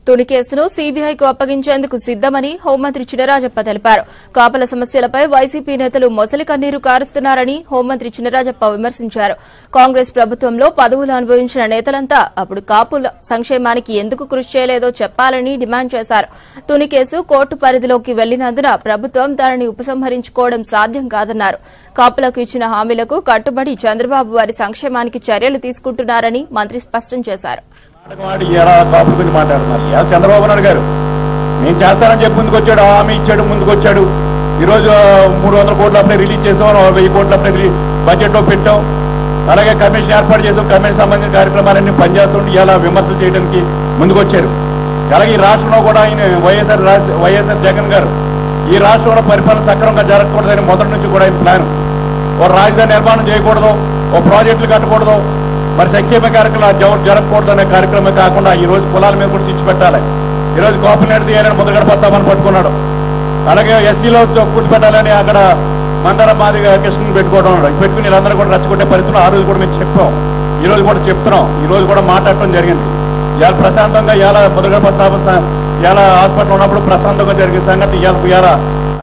తొలి కేసును సీబీఐకు అప్పగించేందుకు సిద్దమని హోంమంత్రి చినరాజప్ప తెలిపారు కాపుల సమస్యలపై వైసీపీ నేతలు మొసలి కన్నీరు కారుస్తున్నారని హోంమంత్రి చినరాజప్ప విమర్శించారు కాంగ్రెస్ ప్రభుత్వంలో పదవులు అనుభవించిన నేతలంతా అప్పుడు కాపుల సంక్షేమానికి ఎందుకు కృషి చేయలేదో చెప్పాలని డిమాండ్ చేశారు తుని కేసు కోర్టు పరిధిలోకి వెళ్లినందున ప్రభుత్వం దానిని ఉపసంహరించుకోవడం సాధ్యం కాదన్నారు కాపులకు ఇచ్చిన హామీలకు కట్టుబడి చంద్రబాబు వారి సంక్షేమానికి చర్యలు తీసుకుంటున్నారని మంత్రి స్పష్టం చేశారు నాటకం ఆడి ఎలా కాపుల గురించి మాట్లాడుతున్నారు ఎలా చంద్రబాబు నాయుడు గారు నేను చేస్తానని చెప్పి ముందుకు వచ్చాడు హామీ ఇచ్చాడు ముందుకు వచ్చాడు ఈ రోజు మూడు వందల కోట్లు అప్పుడే రిలీజ్ చేసాం వెయ్యి కోట్లు అప్పుడే రిలీజ్ బడ్జెట్ లో పెట్టాం అలాగే కమిషన్ ఏర్పాటు చేసాం కమిషన్ సంబంధించిన కార్యక్రమాలన్నీ పనిచేస్తుంటే ఇలా విమర్శలు చేయడానికి ముందుకు వచ్చారు అలాగే ఈ రాష్ట్రంలో కూడా ఆయన వైఎస్ఆర్ రాజ్- వైఎస్ఆర్ జగన్ గారు ఈ రాష్ట్రంలో పరిపాలన సక్రమంగా జరగకూడదని మొదటి నుంచి కూడా ఆయన ప్లాన్ ఓ రాజధాని నిర్మాణం చేయకూడదు ఓ ప్రాజెక్టులు కట్టకూడదు మరి సంక్షేమ కార్యక్రమాలు జవ- జరగకూడదు అనే కార్యక్రమం కాకుండా ఈ రోజు కులాల మీద కూడా తెచ్చి పెట్టాలి ఈ రోజు కోపం నేడు ఆయన మొదలుగడ పడతామని పట్టుకున్నాడు అలాగే ఎస్సీలో కూర్చిపెట్టాలని అక్కడ మందర మాదిగా కృష్ణని పెట్టుకోవడం ఉన్నాడు. పెట్టుకుని వీళ్ళందరూ కూడా రచ్చగొట్టే పరిస్థితులు ఆ రోజు కూడా మేము చెప్పాం ఈ రోజు కూడా చెప్తున్నాం ఈ రోజు కూడా మాట్లాడటం జరిగింది ఇవాళ ప్రశాంతంగా ఇవాళ మొదలుగడ పడతామ ఇవాళ హాస్పిటల్ ఉన్నప్పుడు ప్రశాంతంగా జరిగే సంగతి ఇవాళ ఇవాళ